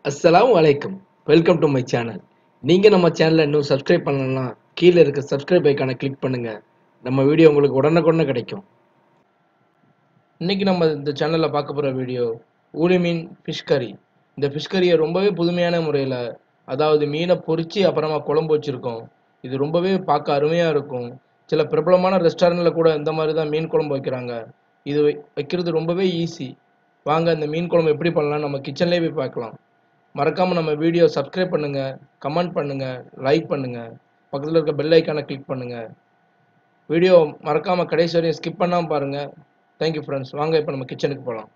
அஸ்ஸலாமு அலைக்கும் welcome to my channel நீங்கள் நம்ம சேனலை இன்னும் சப்ஸ்கிரைப் பண்ணலன்னா கீழே இருக்க சப்ஸ்கிரைப் ஐக்கானை கிளிக் பண்ணுங்க நம்ம வீடியோ உங்களுக்கு உடனுக்குடனே கிடைக்கும் இன்னைக்கு நம்ம இந்த சேனலில் பார்க்க போகிற வீடியோ ஊளி மீன் ஃபிஷ் கறி இந்த ஃபிஷ் கறியை ரொம்பவே புதுமையான முறையில் அதாவது மீனை பொரிச்சு அப்புறமா குழம்பு வச்சுருக்கோம் இது ரொம்பவே பார்க்க அருமையாக இருக்கும் சில பிரபலமான ரெஸ்டாரண்ட்டில் கூட இந்த மாதிரி தான் மீன் குழம்பு வைக்கிறாங்க இது வை- வைக்கிறது ரொம்பவே ஈஸி வாங்க இந்த மீன் குழம்பு எப்படி பண்ணலாம் நம்ம கிச்சன்லேயே போய் பார்க்கலாம் மறக்காமல் நம்ம வீடியோ சப்ஸ்கிரைப் பண்ணுங்கள் கமெண்ட் பண்ணுங்கள் லைக் பண்ணுங்கள் பக்கத்தில் இருக்க பெல் ஐக்கானை கிளிக் பண்ணுங்கள் வீடியோ மறக்காமல் கடைசி வரையும் ஸ்கிப் பண்ணாமல் பாருங்கள் தேங்க்யூ ஃப்ரெண்ட்ஸ் வாங்க இப்போ நம்ம கிச்சனுக்கு போகலாம்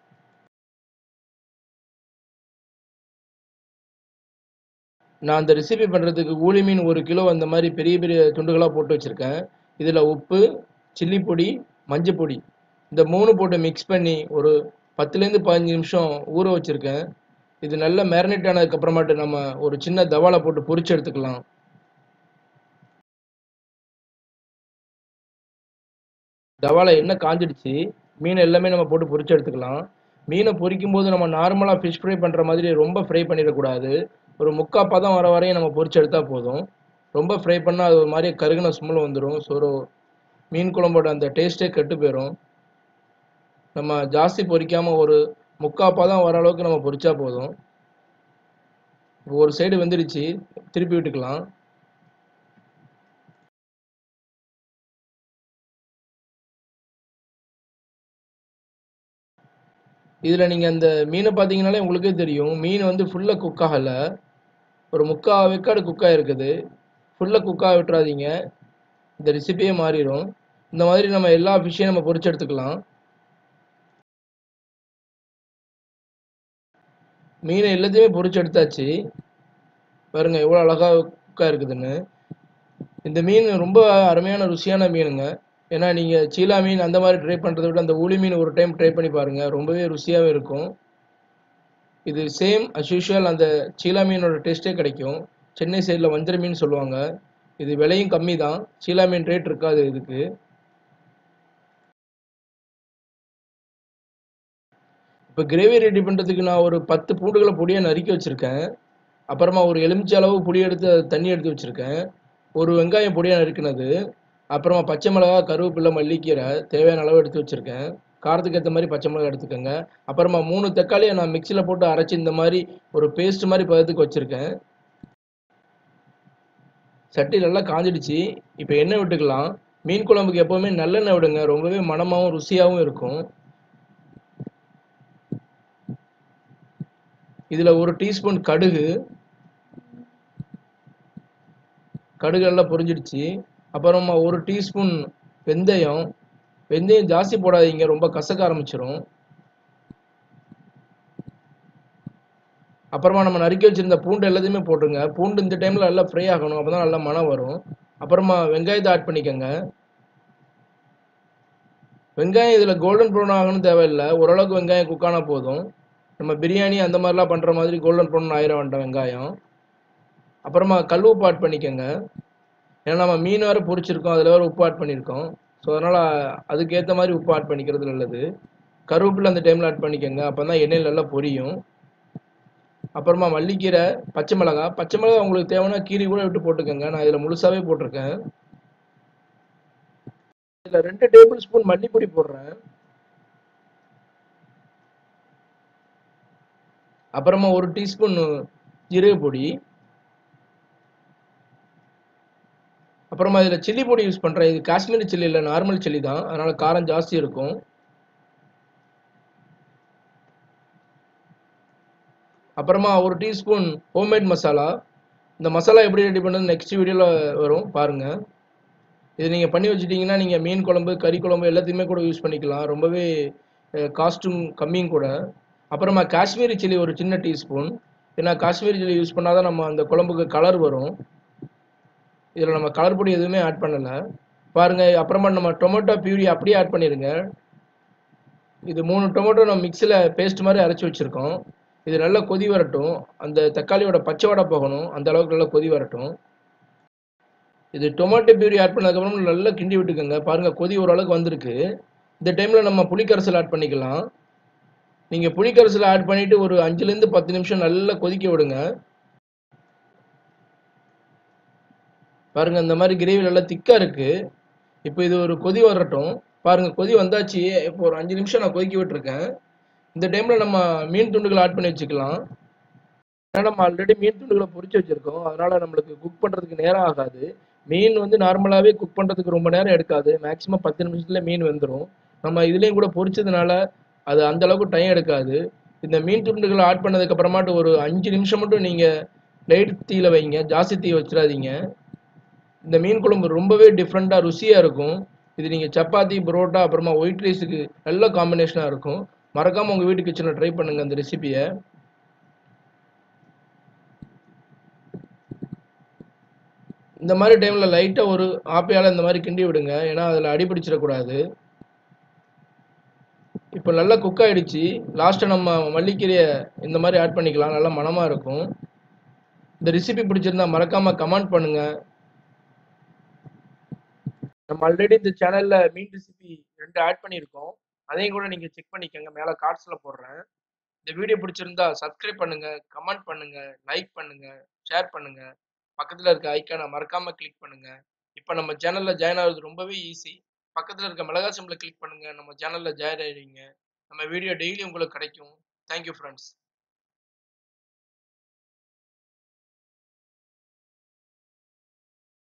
நான் அந்த ரெசிபி பண்ணுறதுக்கு ஊளி மீன் ஒரு கிலோ அந்த மாதிரி பெரிய பெரிய துண்டுகளாக போட்டு வச்சுருக்கேன் இதில் உப்பு சில்லி பொடி மஞ்சள் பொடி இந்த மூணு போட்டு மிக்ஸ் பண்ணி ஒரு பத்துலேருந்து பதினஞ்சு நிமிஷம் ஊற வச்சுருக்கேன் இது நல்லா மேரினேட் ஆனதுக்கப்புறமாட்டு நம்ம ஒரு சின்ன தவாலை போட்டு பொரிச்சு எடுத்துக்கலாம் தவாலை எண்ணெய் காஞ்சிடுச்சு மீன் எல்லாமே நம்ம போட்டு பொரிச்சு எடுத்துக்கலாம் மீனை பொரிக்கும் போது நம்ம நார்மலாக ஃபிஷ் ஃப்ரை பண்ணுற மாதிரி ரொம்ப ஃப்ரை பண்ணிடக்கூடாது ஒரு முக்கா பதம் வர வரையும் நம்ம பொரிச்சு எடுத்தால் போதும் ரொம்ப ஃப்ரை பண்ணால் அது ஒரு மாதிரி கருகின ஸ்மெல் வந்துடும் ஸோ ஒரு மீன் குழம்போட அந்த டேஸ்ட்டே கெட்டு போயிடும் நம்ம ஜாஸ்தி பொரிக்காமல் ஒரு முக்கா பதம் வர அளவுக்கு நம்ம பொரிச்சா போதும் இப்போ ஒரு சைடு வெந்துடுச்சு திருப்பி விட்டுக்கலாம் இதில் நீங்கள் அந்த மீனை பார்த்தீங்கனாலே உங்களுக்கே தெரியும் மீன் வந்து ஃபுல்லாக குக் ஆகலை ஒரு முக்கா வெக்காடு குக்காக இருக்குது ஃபுல்லாக குக்காக விட்டுறாதீங்க இந்த ரெசிபியே மாறிடும் இந்த மாதிரி நம்ம எல்லா ஃபிஷ்ஷையும் நம்ம பொரிச்சு எடுத்துக்கலாம் மீனை எல்லாத்தையுமே பொரிச்சு எடுத்தாச்சு பாருங்க எவ்வளோ அழகாக குக்காக இருக்குதுன்னு இந்த மீன் ரொம்ப அருமையான ருசியான மீனுங்க ஏன்னா நீங்கள் சீலா மீன் அந்த மாதிரி ட்ரை பண்ணுறதை விட அந்த ஊளி மீன் ஒரு டைம் ட்ரை பண்ணி பாருங்கள் ரொம்பவே ருசியாகவே இருக்கும் இது சேம் அஸ் யூஷுவல் அந்த சீலா மீனோட டேஸ்ட்டே கிடைக்கும் சென்னை சைடில் வஞ்சர மீன் சொல்லுவாங்க இது விலையும் கம்மி தான் சீலா மீன் ரேட் இருக்காது இதுக்கு இப்போ கிரேவி ரெடி பண்ணுறதுக்கு நான் ஒரு பத்து பூண்டுகளை பொடியாக நறுக்கி வச்சுருக்கேன் அப்புறமா ஒரு எலுமிச்சை அளவு புளி எடுத்து அது தண்ணி எடுத்து வச்சுருக்கேன் ஒரு வெங்காயம் பொடியாக நறுக்கினது அப்புறமா பச்சை மிளகா கருவேப்பிலை மல்லிக்கீரை தேவையான அளவு எடுத்து வச்சுருக்கேன் காரத்துக்கு ஏற்ற மாதிரி பச்சை மிளகா எடுத்துக்கோங்க அப்புறமா மூணு தக்காளியை நான் மிக்சியில் போட்டு அரைச்சி இந்த மாதிரி ஒரு பேஸ்ட் மாதிரி பதத்துக்கு வச்சுருக்கேன் சட்டி நல்லா காஞ்சிடுச்சு இப்போ எண்ணெய் விட்டுக்கலாம் மீன் குழம்புக்கு எப்போவுமே நல்லெண்ணெய் விடுங்க ரொம்பவே மணமாகவும் ருசியாகவும் இருக்கும் இதில் ஒரு டீஸ்பூன் கடுகு கடுகு நல்லா பொரிஞ்சிடுச்சு அப்புறமா ஒரு டீஸ்பூன் வெந்தயம் வெந்தயம் ஜாஸ்தி போடாதீங்க ரொம்ப கசக்க ஆரம்பிச்சிரும் அப்புறமா நம்ம நறுக்கி வச்சிருந்த பூண்டு எல்லாத்தையுமே போட்டுருங்க பூண்டு இந்த டைமில் நல்லா ஃப்ரை ஆகணும் அப்போ தான் நல்லா மனம் வரும் அப்புறமா வெங்காயத்தை ஆட் பண்ணிக்கோங்க வெங்காயம் இதில் கோல்டன் ப்ரௌன் ஆகணும்னு தேவையில்லை ஓரளவுக்கு வெங்காயம் குக்கானா போதும் நம்ம பிரியாணி அந்த மாதிரிலாம் பண்ணுற மாதிரி கோல்டன் ப்ரௌன் ஆயிர வேண்டாம் வெங்காயம் அப்புறமா கல் உப்பு ஆட் பண்ணிக்கோங்க ஏன்னா நம்ம மீன் வேறு பொரிச்சிருக்கோம் அதில் வேறு உப்பு ஆட் பண்ணியிருக்கோம் ஸோ அதனால் அதுக்கேற்ற மாதிரி உப்பு ஆட் பண்ணிக்கிறது நல்லது கருவேப்பிலை அந்த டைமில் ஆட் பண்ணிக்கோங்க அப்போ தான் எண்ணெயில் நல்லா பொரியும் அப்புறமா மல்லிக்கீரை பச்சை மிளகா பச்சை மிளகா உங்களுக்கு தேவைன்னா கீரி கூட விட்டு போட்டுக்கோங்க நான் இதில் முழுசாவே போட்டிருக்கேன் இதில் ரெண்டு டேபிள் ஸ்பூன் மல்லிப்பொடி போடுறேன் அப்புறமா ஒரு டீஸ்பூன் ஜீரக பொடி அப்புறமா இதில் சில்லி பொடி யூஸ் பண்ணுறேன் இது காஷ்மீரி சில்லி இல்லை நார்மல் சில்லி தான் அதனால் காரம் ஜாஸ்தி இருக்கும் அப்புறமா ஒரு டீஸ்பூன் ஹோம்மேட் மசாலா இந்த மசாலா எப்படி ரெடி பண்ணுறது நெக்ஸ்ட் வீடியோவில் வரும் பாருங்கள் இது நீங்கள் பண்ணி வச்சுட்டிங்கன்னா நீங்கள் மீன் குழம்பு கறி குழம்பு எல்லாத்தையுமே கூட யூஸ் பண்ணிக்கலாம் ரொம்பவே காஸ்ட்டும் கம்மியும் கூட அப்புறமா காஷ்மீரி சில்லி ஒரு சின்ன டீஸ்பூன் ஏன்னா காஷ்மீரி சில்லி யூஸ் பண்ணால் தான் நம்ம அந்த குழம்புக்கு கலர் வரும் இதில் நம்ம கலர் பொடி எதுவுமே ஆட் பண்ணலை பாருங்கள் அப்புறமா நம்ம டொமேட்டோ பியூரி அப்படியே ஆட் பண்ணிடுங்க இது மூணு டொமேட்டோ நம்ம மிக்சியில் பேஸ்ட் மாதிரி அரைச்சி வச்சுருக்கோம் இது நல்லா கொதி வரட்டும் அந்த தக்காளியோட பச்சை வடை போகணும் அந்த அளவுக்கு நல்லா கொதி வரட்டும் இது டொமேட்டோ பியூரி ஆட் பண்ணதுக்கப்புறம் நல்லா கிண்டி விட்டுக்கோங்க பாருங்கள் கொதி ஓரளவுக்கு வந்திருக்கு இந்த டைமில் நம்ம புளிக்கரைசல் ஆட் பண்ணிக்கலாம் நீங்கள் புளிக்கரைசல் ஆட் பண்ணிவிட்டு ஒரு அஞ்சுலேருந்து பத்து நிமிஷம் நல்லா கொதிக்க விடுங்க பாருங்க இந்த மாதிரி கிரேவி நல்லா திக்காக இருக்குது இப்போ இது ஒரு கொதி வரட்டும் பாருங்க கொதி வந்தாச்சு இப்போ ஒரு அஞ்சு நிமிஷம் நான் கொதிக்க விட்டுருக்கேன் இந்த டைமில் நம்ம மீன் துண்டுகளை ஆட் பண்ணி வச்சுக்கலாம் ஏன்னா நம்ம ஆல்ரெடி மீன் துண்டுகளை பொரிச்சு வச்சுருக்கோம் அதனால் நம்மளுக்கு குக் பண்ணுறதுக்கு நேரம் ஆகாது மீன் வந்து நார்மலாகவே குக் பண்ணுறதுக்கு ரொம்ப நேரம் எடுக்காது மேக்ஸிமம் பத்து நிமிஷத்துல மீன் வெந்துடும் நம்ம இதுலேயும் கூட பொரிச்சதுனால அது அந்த அளவுக்கு டைம் எடுக்காது இந்த மீன் துண்டுகளை ஆட் பண்ணதுக்கு அப்புறமாட்டு ஒரு அஞ்சு நிமிஷம் மட்டும் நீங்கள் லைட் தீயில வைங்க ஜாஸ்தி தீ வச்சிடாதீங்க இந்த மீன் குழம்பு ரொம்பவே டிஃப்ரெண்ட்டாக ருசியாக இருக்கும் இது நீங்கள் சப்பாத்தி பரோட்டா அப்புறமா ஒயிட் ரைஸுக்கு நல்ல காம்பினேஷனாக இருக்கும் மறக்காமல் உங்கள் வீட்டு கிச்சனில் ட்ரை பண்ணுங்கள் அந்த ரெசிபியை இந்த மாதிரி டைமில் லைட்டாக ஒரு ஆப்பையால் இந்த மாதிரி கிண்டி விடுங்க ஏன்னா அதில் அடிபிடிச்சிடக்கூடாது இப்போ நல்லா குக் ஆகிடுச்சு லாஸ்ட்டாக நம்ம மல்லிக்கீரையை இந்த மாதிரி ஆட் பண்ணிக்கலாம் நல்லா மனமாக இருக்கும் இந்த ரெசிபி பிடிச்சிருந்தா மறக்காமல் கமெண்ட் பண்ணுங்கள் நம்ம ஆல்ரெடி இந்த சேனலில் மீன் ரெசிபி ரெண்டு ஆட் பண்ணியிருக்கோம் அதையும் கூட நீங்கள் செக் பண்ணிக்கோங்க மேலே கார்ட்ஸில் போடுறேன் இந்த வீடியோ பிடிச்சிருந்தா சப்ஸ்கிரைப் பண்ணுங்கள் கமெண்ட் பண்ணுங்கள் லைக் பண்ணுங்கள் ஷேர் பண்ணுங்கள் பக்கத்தில் இருக்க ஐக்கானை மறக்காமல் கிளிக் பண்ணுங்கள் இப்போ நம்ம சேனலில் ஜாயின் ஆகுறது ரொம்பவே ஈஸி பக்கத்தில் இருக்க மிளகா சிம்பிளை கிளிக் பண்ணுங்கள் நம்ம சேனலில் ஜாயின் ஆகிடுவீங்க நம்ம வீடியோ டெய்லி உங்களுக்கு கிடைக்கும் தேங்க்யூ ஃப்ரெண்ட்ஸ்